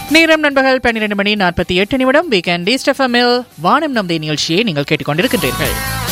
நேரம் நண்பகல் பன்னிரண்டு மணி நாற்பத்தி எட்டு நிமிடம் வீக்கெண்ட் ஈஸ்ட் எஃப்எம்மில் வானம் நம்பி நிகழ்ச்சியை நீங்கள் கேட்டுக்கொண்டிருக்கின்றீர்கள்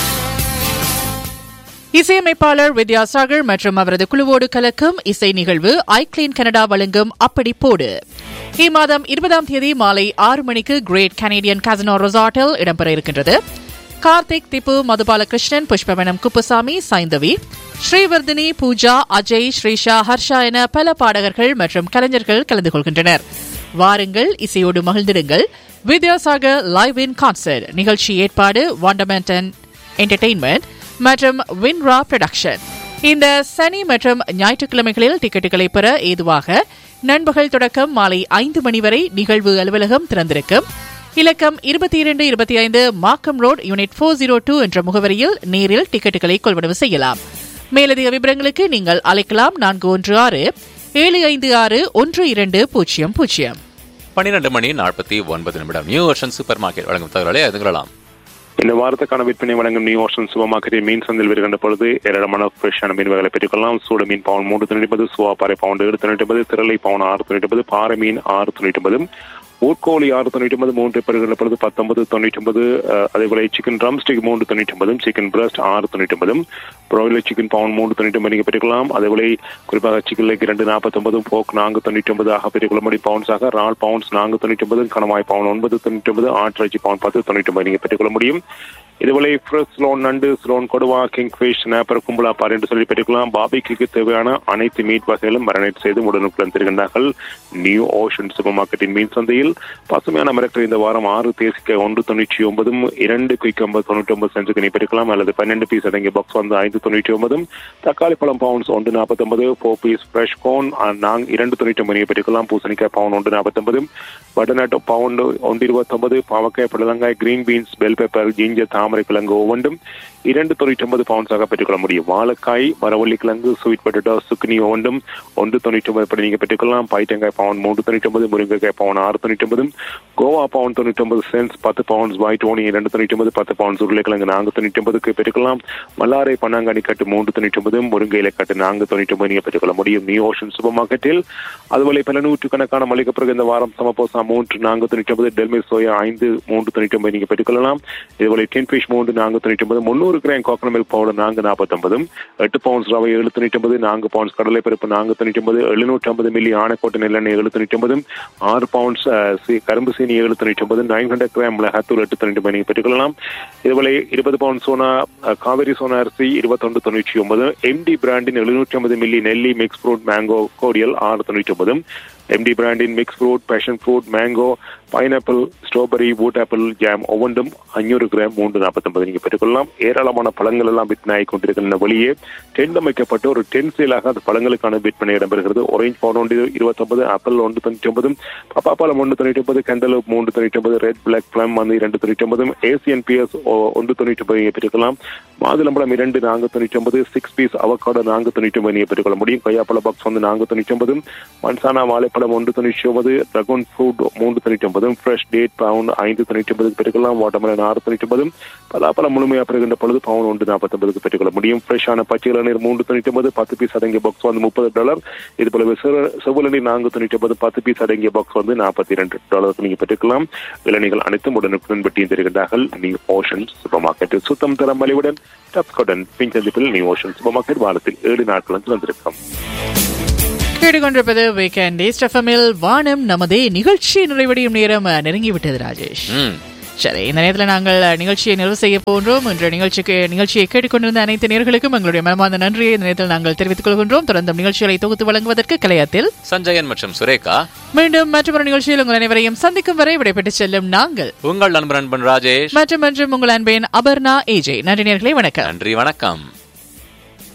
இசையமைப்பாளர் வித்யாசாகர் மற்றும் அவரது குழுவோடு கலக்கும் இசை நிகழ்வு ஐக்ளீன் கனடா வழங்கும் அப்படி போடு இம்மாதம் இருபதாம் தேதி மாலை ஆறு மணிக்கு கிரேட் கனேடியன் கசினோ ரெசார்ட்டில் இடம்பெற இருக்கின்றது கார்த்திக் திப்பு மதுபாலகிருஷ்ணன் புஷ்பவனம் குப்புசாமி சைந்தவி ஸ்ரீவர்தினி பூஜா அஜய் ஸ்ரீஷா ஹர்ஷா என பல பாடகர்கள் மற்றும் கலைஞர்கள் கலந்து கொள்கின்றனர் வாருங்கள் இசையோடு மகிழ்ந்திடுங்கள் வித்யாசாகர் லைவ் இன் கான்சர்ட் நிகழ்ச்சி ஏற்பாடு வாண்டமெண்டன் என்டர்டெயின்மெண்ட் மற்றும் வின்ரா ப்ரொடக்ஷன் இந்த சனி மற்றும் ஞாயிற்றுக்கிழமைகளில் டிக்கெட்டுகளை பெற ஏதுவாக நண்பகல் தொடக்கம் மாலை ஐந்து மணி வரை நிகழ்வு அலுவலகம் திறந்திருக்கும் இலக்கம் இருபத்தி இரண்டு இருபத்தி ஐந்து Markham road unit four zero two என்ற முகவரியில் நேரில் டிக்கெட்டுகளை கொள்வனவு செய்யலாம் மேலதிக விவரங்களுக்கு நீங்கள் அழைக்கலாம் நான்கு ஒன்று ஆறு ஏழு ஐந்து ஆறு ஒன்று இரண்டு பூஜ்ஜியம் பூஜ்ஜியம் பன்னிரண்டு மணி நாற்பத்தி ஒன்பது நிமிடம் நியூ ஓஷன் சூப்பர் மார்க்கெட் வழங்கும் தகவலை அதுங்களாம் இந்த வாரத்துக்கான விற்பனை வழங்கும் நியூ ஓஷன் சூப்பர் மார்க்கெட்டில் மீன் சந்தையில் வருகின்ற பொழுது ஏராளமான ஃப்ரெஷ்ஷான மீன் வகைகளை பெற்றுக்கொள்ளலாம் சூட மீன் பவுன் மூன்று தொண்ணூற்றி ஒன்பது சுவாப்பாறை பவுன் ஏழு தொண்ணூற்றி ஒன்பது திரளை பவுன் ஆறு தொண்ணூற்றி ஒன்பது பாறை மீன் ஆறு தொண்ணூற்றி ஒன்பது ஊர்கோழி ஆறு தொண்ணூற்றி ஒன்பது மூன்று பெறுகின்ற பொழுது பத்தொன்பது தொண்ணூற்றி ஒன்பது அதேபோல சிக்கன் ட்ரம் ஸ்டிக் மூன்று தொண்ணூற்றி ஒன்பதும் சிக்கன் பிரஸ்ட் ஆறு தொண்ணூற்றி ஒன்பதும் ப்ராய்லர் சிக்கன் பவுன் மூன்று தொண்ணூற்றி ஒன்பது நீங்கள் பெற்றுக்கலாம் அதேபோல குறிப்பாக சிக்கன் லெக் இரண்டு நாற்பத்தொன்பதும் போக் நான்கு தொண்ணூற்றி ஒன்பது ஆக பெற்றுக்கொள்ள முடியும் பவுன்ஸாக ரால் பவுன்ஸ் நான்கு தொண்ணூற்றி ஒன்பது கணவாய் பவுன் ஒன்பது தொண்ணூற்றி ஒன்பது ஆட்டிறைச்சி பவுன் பத்து தொண்ணூற்றி ஒன்பது நீங்கள் பெற்றுக்கொள்ள முடியும் இதுபோல ஃப்ரெஷ் ஸ்லோன் நண்டு ஸ்லோன் கொடுவா கிங் ஃபிஷ் நேப்பர் கும்பலா பார் என்று சொல்லி பெற்றுக்கலாம் பாபிக்கு தேவையான அனைத்து மீட் வகைகளும் மரணைட் செய்து உடனுக்குடன் தருகின்றார்கள் நியூ ஓஷன் சூப்பர் மார்க்கெட்டின் மீன் சந்தையில் பசுமையான மிரட்டல் இந்த வாரம் ஆறு தேசிக்க ஒன்று தொண்ணூற்றி ஒன்பதும் இரண்டு குயிக் ஐம்பது தொண்ணூற்றி ஒன்பது சென்சுக்கு நீ பெற்றுக்கலாம் அல்லது பன்னெண்டு பீஸ் அடங்கிய பாக்ஸ் வந்து ஐந்து தொண்ணூற்றி ஒன்பதும் தக்காளி பழம் பவுன்ஸ் ஒன்று நாற்பத்தொன்பது ஃபோர் பீஸ் ஃப்ரெஷ் கோன் நாங் இரண்டு தொண்ணூற்றி ஒன்பது பெற்றுக்கலாம் பூசணிக்காய் பவுன் ஒன்று நாற்பத்தொன்பது வடநாட்டு பவுண்ட் ஒன்று இருபத்தொன்பது பாவக்காய் புடலங்காய் green beans bell pepper ginger தாமரை கிழங்கு ஒவ்வொன்றும் இரண்டு தொண்ணூற்றி ஒன்பது பவுன்ஸாக பெற்றுக்கொள்ள முடியும் வாழைக்காய் மரவள்ளி கிழங்கு ஸ்வீட் பொட்டேட்டோ சுக்னி ஒவ்வொன்றும் ஒன்று தொண்ணூற்றி ஒன்பது படி நீங்கள் பெற்றுக்கொள்ளலாம் பைட்டங்காய் பவுன் மூன்று தொண்ணூற்றி ஒன்பது முருங்கைக்காய் பவுன் ஆறு தொண்ணூற்றி ஒன்பது கோவா பவுன் தொண்ணூற்றி ஒன்பது சென்ஸ் பத்து பவுன்ஸ் ஒயிட் ஓனி இரண்டு தொண்ணூற்றி ஒன்பது பத்து பவுன்ஸ் உருளைக்கிழங்கு நான்கு தொண்ணூற்றி ஒன்பதுக்கு பெற்றுக்கொள்ளலாம் மல்லாரை பன்னாங்கனி கட்டு மூன்று தொண்ணூற்றி ஒன்பது முருங்கை இலைக்கட்டு நான்கு தொண்ணூற்றி ஒன்பது நீங்கள் பெற்றுக்கொள்ள முடியும் நியூ ஓஷன் சூப்பர் மார்க்கெட்டில் அதுபோல பல நூற்றுக்கணக்கான மளிகை பிறகு இந்த வாரம் சமபோசா மூன்று நான்கு தொண்ணூற்றி ஒன்பது டெல்மே சோயா ஐந்து மூன்று தொண்ணூற்றி ஒன்பது நீங்கள் பெற்றுக்கொள்ளலாம் இதுபோல டென் ஃபிஷ் மூன்று நான்கு தொண்ணூற்றி ஒன்பது முன்னூறு கிராம் கோகனட் மில்க் பவுடர் நான்கு நாற்பத்தொன்பதும் எட்டு பவுன்ஸ் ரவை ஏழு தொண்ணூற்றி ஒன்பது நான்கு பவுன்ஸ் கடலை பருப்பு நான்கு தொண்ணூற்றி ஒன்பது எழுநூற்றி ஐம்பது மில்லி ஆனைக்கோட்டை நெல்லெண்ணெய் ஏழு தொண்ணூற்றி ஒன்பது ஆறு பவுன்ஸ் கரும்பு சீனி ஏழு தொண்ணூற்றி ஒன்பது நைன் ஹண்ட்ரட் கிராம் மிளகாத்தூள் எட்டு தொண்ணூற்றி ஒன்பது நீங்கள் பெற்றுக்கொள்ளலாம் இதுபோல இருபது பவுன் சோனா காவேரி சோனா அரிசி இருபத்தொன்று தொண்ணூற்றி ஒன்பது எம்டி பிராண்டின் எழுநூற்றி ஐம்பது மில்லி நெல்லி மிக்ஸ் ஃப்ரூட் மேங்கோ கோடியல் ஆறு தொண்ணூற்றி ஒன்பது எம்டி பிராண்டின் mix fruit passion fruit mango pineapple strawberry wood apple jam ஒவ்வொன்றும் அஞ்சூறு கிராம் மூன்று நாற்பத்தொன்பது நீங்கள் பெற்றுக்கொள்ளலாம் ஏராளமான பழங்கள் எல்லாம் விற்பனை ஆகி கொண்டிருக்கின்ற வழியே டென்ட் அமைக்கப்பட்ட ஒரு டென் சேலாக அந்த பழங்களுக்கான விற்பனை இடம்பெறுகிறது ஒரேஞ்ச் பவுன் ஒன்று இருபத்தொன்பது ஆப்பிள் ஒன்று தொண்ணூற்றி ஒன்பது பப்பாப்பழம் ஒன்று தொண்ணூற்றி ஒன்பது கண்டலூப் மூன்று தொண்ணூற்றி ஒன்பது ரெட் பிளாக் பிளம் வந்து இரண்டு தொண்ணூற்றி ஒன்பது ஏசியன் பிஎஸ் ஒன்று தொண்ணூற்றி ஒன்பது நீங்கள் பெற்றுக்கலாம் மாதுளம்பழம் இரண்டு நான்கு தொண்ணூற்றி ஒன்பது சிக்ஸ் பீஸ் அவக்காடோ நான்கு தொண்ணூற்றி ஒன்பது நீங்கள் பெற்றுக்கொள்ள முடியும் கொய்யாப்பழ பாக்ஸ் வந்து நான்கு தொண்ணூற்றி ஒன்பது மன்சானா வாழைப்பழம் ஒன்று தொண்ணூற்றி ஒன்பது ட்ரகன் ஃப்ரூட் மூன்று தொண்ணூற்றி ஒன்பது ஃப்ரெஷ் டேட் பவுன் ஐந்து தொண்ணூற்றி ஒன்பதுக்கு பெற்றுக்கலாம் வாட்டர்மெலன் ஆறு தொண்ணூற்றி ஒன்பது பலாப்பழம் முழுமையாக பெறுகின்ற பொழுது பவுன் ஒன்று நாற்பத்தொன்பதுக்கு பெற்றுக்கொள்ள முடியும் ஃப்ரெஷ்ஷான பச்சை இளநீர் மூன்று தொண்ணூற்றி ஒன்பது பத்து பீஸ் அடங்கிய பாக்ஸ் வந்து முப்பது டாலர் இது போல செவ்வள நீர் நான்கு தொண்ணூற்றி ஒன்பது பத்து பீஸ் அடங்கிய பாக்ஸ் வந்து நாற்பத்தி இரண்டு டாலருக்கு நீங்கள் பெற்றுக்கலாம் இளநீர்கள் அனைத்தும் உடனுக்குடன் வெட்டியும் தருகின்றார்கள் நியூ ஓஷன் சூப்பர் மார்க்கெட் சுத்தம் தரம் வலிவுடன் டப்ஸ்கோடன் பிங்க் சந்திப்பில் நியூ ஓஷன் சூப்பர் மார்க்கெட் வாரத்தில் ஏழு நாட்களும் திறந்திருக்கும் கேட்டுக்கொண்டிருப்பது வீக்கெண்ட் ஈஸ்ட் எஃப்எம்மில் வானம் நமதே நிகழ்ச்சி நிறைவடையும் நேரம் நெருங்கிவிட்டது ராஜேஷ் ம் சரி இந்த நேரத்தில் நாங்கள் நிகழ்ச்சியை நிறைவு செய்ய போன்றோம் இன்று நிகழ்ச்சிக்கு நிகழ்ச்சியை கேட்டுக்கொண்டிருந்த அனைத்து நேர்களுக்கும் எங்களுடைய மனமார்ந்த நன்றியை இந்த நேரத்தில் நாங்கள் தெரிவித்துக் கொள்கின்றோம் தொடர்ந்து நிகழ்ச்சிகளை தொகுத்து வழங்குவதற்கு கலையத்தில் சஞ்சயன் மற்றும் சுரேகா மீண்டும் மற்றொரு நிகழ்ச்சியில் உங்கள் அனைவரையும் சந்திக்கும் வரை விடைபெற்று செல்லும் நாங்கள் உங்கள் நண்பன் அன்பன் ராஜேஷ் மற்றும் மற்றும் உங்கள் அன்பின் அபர்ணா ஏஜே நன்றி நேர்களே வணக்கம் நன்றி வணக்கம்